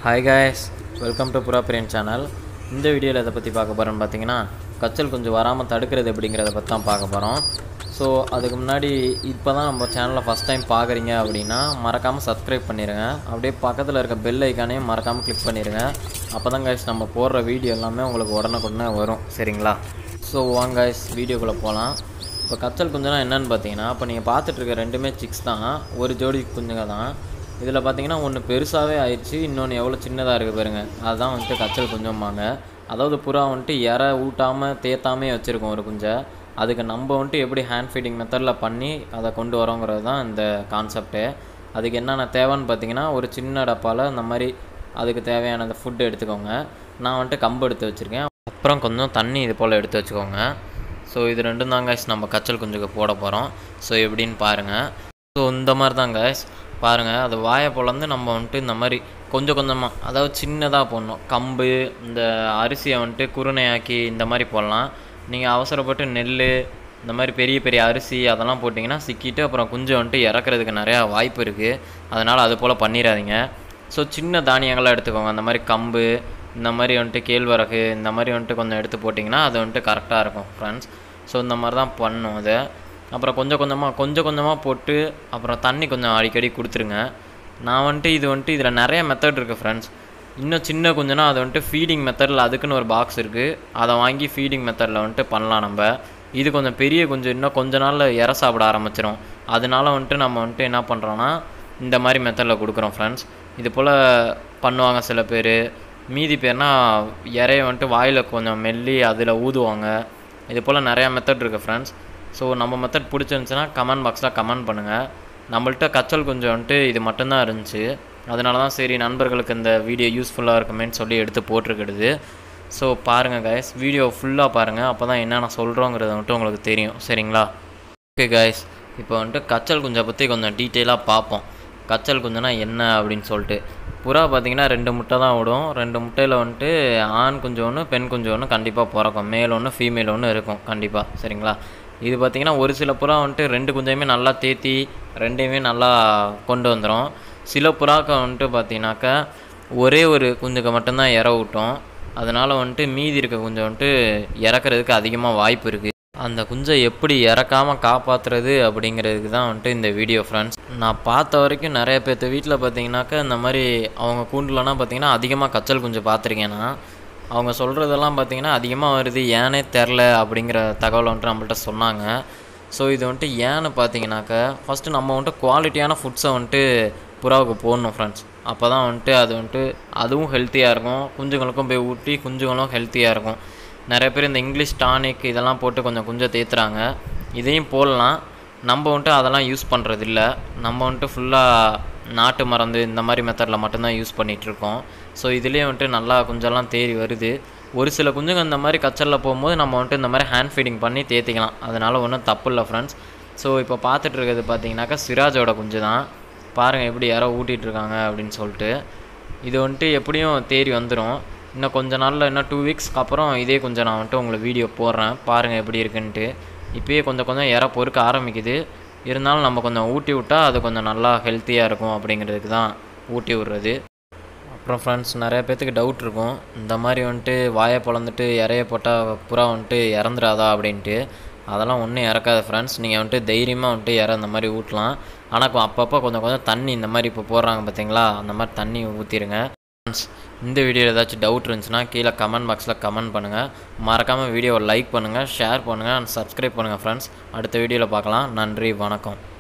hi guys welcome to புறா பிரியன் channel இந்த வீடியோவில் எதை பற்றி பார்க்க போகிறோன்னு பார்த்தீங்கன்னா கச்சல் கொஞ்சம் வராமல் தடுக்கிறது எப்படிங்கிறத பற்றி தான் பார்க்க போகிறோம் ஸோ அதுக்கு முன்னாடி இப்போ தான் நம்ம சேனலை ஃபஸ்ட் டைம் பார்க்குறீங்க அப்படின்னா மறக்காமல் சப்ஸ்கிரைப் பண்ணிடுங்க அப்படியே பக்கத்தில் இருக்க பெல் ஐக்கானையும் மறக்காமல் கிளிக் பண்ணிடுங்க அப்போ தான் guys நம்ம போடுற வீடியோ எல்லாமே உங்களுக்கு உடனுக்குடனே வரும் சரிங்களா ஸோ வாங்க guys வீடியோக்குள்ளே போகலாம் இப்போ கச்சல் குஞ்சுனா என்னன்னு பார்த்தீங்கன்னா இப்போ நீங்கள் பார்த்துட்டு இருக்க ரெண்டுமே சிக்ஸ் தான் ஒரு ஜோடி குஞ்சுங்க தான் இதில் பார்த்தீங்கன்னா ஒன்று பெருசாகவே ஆயிடுச்சு இன்னொன்று எவ்வளோ சின்னதாக இருக்குது பாருங்க அதுதான் வந்துட்டு கச்சல் குஞ்சம்பாங்க அதாவது புறா வந்துட்டு இற ஊட்டாமல் தேத்தாமே வச்சுருக்கோம் ஒரு குஞ்சை அதுக்கு நம்ம வந்துட்டு எப்படி ஹேண்ட் ஃபீடிங் மெத்தடில் பண்ணி அதை கொண்டு வரோங்கிறது தான் இந்த கான்செப்ட்டு அதுக்கு என்னென்ன தேவைன்னு பார்த்தீங்கன்னா ஒரு சின்ன டப்பாவில் இந்த மாதிரி அதுக்கு தேவையான அந்த ஃபுட்டு எடுத்துக்கோங்க நான் வந்துட்டு கம்பு எடுத்து வச்சுருக்கேன் அப்புறம் கொஞ்சம் தண்ணி இது போல் எடுத்து வச்சுக்கோங்க ஸோ இது ரெண்டும் தான் guys நம்ம கச்சல் குஞ்சுக்கு போட போகிறோம் ஸோ எப்படின்னு பாருங்கள் ஸோ இந்த மாதிரி தான் guys பாருங்கள் அது வாயை பொழந்து நம்ம வந்துட்டு இந்த மாதிரி கொஞ்சம் கொஞ்சமாக அதாவது சின்னதாக போடணும் கம்பு இந்த அரிசியை வந்துட்டு குருணையாக்கி இந்த மாதிரி போடலாம் நீங்கள் அவசரப்பட்டு நெல் இந்த மாதிரி பெரிய பெரிய அரிசி அதெல்லாம் போட்டிங்கன்னா சிக்கிட்டு அப்புறம் குஞ்சு வந்துட்டு இறக்குறதுக்கு நிறையா வாய்ப்பு இருக்குது அதனால் அது போல் பண்ணிடாதீங்க ஸோ சின்ன தானியங்களாக எடுத்துக்கோங்க அந்த மாதிரி கம்பு இந்த மாதிரி வந்துட்டு கேழ்வரகு இந்த மாதிரி வந்துட்டு கொஞ்சம் எடுத்து போட்டிங்கன்னா அது வந்துட்டு கரெக்டாக இருக்கும் ஃப்ரெண்ட்ஸ் ஸோ இந்த மாதிரி தான் பண்ணும் அதை அப்புறம் கொஞ்சம் கொஞ்சமாக கொஞ்சம் கொஞ்சமாக போட்டு அப்புறம் தண்ணி கொஞ்சம் அடிக்கடி கொடுத்துருங்க நான் வந்துட்டு இது வந்துட்டு இதில் நிறைய மெத்தட் இருக்குது ஃப்ரெண்ட்ஸ் இன்னும் சின்ன குஞ்சுனா அது வந்துட்டு ஃபீடிங் மெத்தடில் அதுக்குன்னு ஒரு பாக்ஸ் இருக்குது அதை வாங்கி ஃபீடிங் மெத்தடில் வந்துட்டு பண்ணலாம் நம்ம இது கொஞ்சம் பெரிய குஞ்சு இன்னும் கொஞ்ச நாளில் இற சாப்பிட ஆரம்பிச்சிடும் அதனால வந்துட்டு நம்ம வந்துட்டு என்ன பண்ணுறோன்னா இந்த மாதிரி மெத்தடில் கொடுக்குறோம் ஃப்ரெண்ட்ஸ் இது போல் பண்ணுவாங்க சில பேர் மீதி பேர்னா இறைய வந்துட்டு வாயில் கொஞ்சம் மெல்லி அதில் ஊதுவாங்க இது போல் நிறையா மெத்தட் இருக்குது ஃப்ரெண்ட்ஸ் ஸோ நம்ம மெத்தட் பிடிச்சிருந்துச்சுன்னா கமெண்ட் பாக்ஸில் கமெண்ட் பண்ணுங்கள் நம்மள்ட்ட கச்சல் கொஞ்சம் வந்துட்டு இது மட்டும்தான் இருந்துச்சு அதனால தான் சரி நண்பர்களுக்கு இந்த வீடியோ யூஸ்ஃபுல்லாக இருக்குமேன்னு சொல்லி எடுத்து போட்டிருக்கிறது ஸோ பாருங்கள் கைஸ் வீடியோ ஃபுல்லாக பாருங்கள் அப்போ தான் என்னென்ன சொல்கிறோங்கிறது வந்துட்டு உங்களுக்கு தெரியும் சரிங்களா ஓகே கைஸ் இப்போ வந்துட்டு கச்சல் குஞ்சை பற்றி கொஞ்சம் டீட்டெயிலாக பார்ப்போம் கச்சல் குஞ்சுனா என்ன அப்படின்னு சொல்லிட்டு புறா பார்த்தீங்கன்னா ரெண்டு முட்டை தான் விடும் ரெண்டு முட்டையில் வந்துட்டு ஆண் குஞ்சு ஒன்று பெண் குஞ்சு ஒன்று கண்டிப்பாக பிறக்கும் மேல் ஒன்று ஃபீமேல் ஒன்று இருக்கும் கண்டிப்பாக சரிங்களா இது பார்த்திங்கன்னா ஒரு சில புறா வந்துட்டு ரெண்டு குஞ்சையுமே நல்லா தேத்தி ரெண்டையுமே நல்லா கொண்டு வந்துடும் சில புறாக்க வந்துட்டு பார்த்தீங்கன்னாக்கா ஒரே ஒரு குஞ்சுக்கு மட்டும்தான் இற விட்டோம் அதனால் வந்துட்டு மீதி இருக்க குஞ்சை வந்துட்டு இறக்குறதுக்கு அதிகமாக வாய்ப்பு இருக்குது அந்த குஞ்சை எப்படி இறக்காமல் காப்பாற்றுறது அப்படிங்கிறதுக்கு தான் வந்துட்டு இந்த வீடியோ ஃப்ரெண்ட்ஸ் நான் பார்த்த வரைக்கும் நிறைய பேர்த்த வீட்டில் பார்த்தீங்கன்னாக்கா இந்த மாதிரி அவங்க கூண்டுலலாம் பார்த்தீங்கன்னா அதிகமாக கச்சல் குஞ்சு பார்த்துருக்கேன்னா அவங்க சொல்கிறதெல்லாம் பார்த்தீங்கன்னா அதிகமாக வருது ஏனே தெரில அப்படிங்கிற தகவல் வந்துட்டு நம்மள்ட்ட சொன்னாங்க ஸோ இது வந்துட்டு ஏன்னு பார்த்தீங்கன்னாக்கா ஃபஸ்ட்டு நம்ம வந்துட்டு குவாலிட்டியான ஃபுட்ஸை வந்துட்டு புறாவுக்கு போடணும் ஃப்ரெண்ட்ஸ் அப்போ தான் வந்துட்டு அது வந்துட்டு அதுவும் ஹெல்த்தியாக இருக்கும் குஞ்சுங்களுக்கும் போய் ஊட்டி குஞ்சுங்களும் ஹெல்த்தியாக இருக்கும் நிறைய பேர் இந்த இங்கிலீஷ் டானிக் இதெல்லாம் போட்டு கொஞ்சம் குஞ்சம் தேத்துறாங்க இதையும் போடலாம் நம்ம வந்துட்டு அதெல்லாம் யூஸ் பண்ணுறது இல்லை நம்ம வந்துட்டு ஃபுல்லாக நாட்டு மருந்து இந்த மாதிரி மெத்தடில் மட்டும்தான் யூஸ் பண்ணிகிட்ருக்கோம் ஸோ இதுலேயே வந்துட்டு நல்லா குஞ்செல்லாம் தேறி வருது ஒரு சில குஞ்சுங்க இந்த மாதிரி கச்சலில் போகும்போது நம்ம வந்துட்டு இந்த மாதிரி ஹேண்ட் ஃபீடிங் பண்ணி தேத்திக்கலாம் அதனால் ஒன்றும் தப்பு இல்லை ஃப்ரெண்ட்ஸ் ஸோ இப்போ பார்த்துட்டு இருக்கிறது பார்த்தீங்கன்னாக்கா சிராஜோட குஞ்சு தான் பாருங்கள் எப்படி யாரோ ஊட்டிகிட்டு இருக்காங்க அப்படின்னு சொல்லிட்டு இது வந்துட்டு எப்படியும் தேறி வந்துடும் இன்னும் கொஞ்ச நாளில் இன்னும் டூ வீக்ஸ்க்கு அப்புறம் இதே கொஞ்சம் நான் வந்துட்டு உங்களுக்கு வீடியோ போடுறேன் பாருங்கள் எப்படி இருக்குன்ட்டு இப்போயே கொஞ்சம் கொஞ்சம் இற பொறுக்க ஆரம்பிக்குது இருந்தாலும் நம்ம கொஞ்சம் ஊட்டி விட்டால் அது கொஞ்சம் நல்லா ஹெல்த்தியாக இருக்கும் அப்படிங்கிறதுக்கு தான் ஊட்டி விடுறது அப்புறம் ஃப்ரெண்ட்ஸ் நிறைய பேர்த்துக்கு டவுட் இருக்கும் இந்த மாதிரி வந்துட்டு வாயை பொழந்துட்டு இறைய போட்டால் புறா வந்துட்டு இறந்துடாதா அப்படின்ட்டு அதெல்லாம் ஒன்றும் இறக்காது ஃப்ரெண்ட்ஸ் நீங்கள் வந்துட்டு தைரியமாக வந்துட்டு இற இந்த மாதிரி ஊட்டலாம் ஆனால் கொ- அப்பப்போ கொஞ்சம் கொஞ்சம் தண்ணி இந்த மாதிரி இப்போ போடுறாங்க பார்த்தீங்களா அந்த மாதிரி தண்ணி ஊற்றிடுங்க ஃப்ரெண்ட்ஸ் இந்த வீடியோவில் ஏதாச்சும் டவுட் இருந்துச்சுன்னா கீழே கமெண்ட் பாக்ஸில் கமெண்ட் பண்ணுங்கள் மறக்காமல் வீடியோவை லைக் பண்ணுங்கள் ஷேர் பண்ணுங்கள் அண்ட் சப்ஸ்கிரைப் பண்ணுங்கள் ஃப்ரெண்ட்ஸ் அடுத்த வீடியோவில் பார்க்கலாம் நன்றி வணக்கம்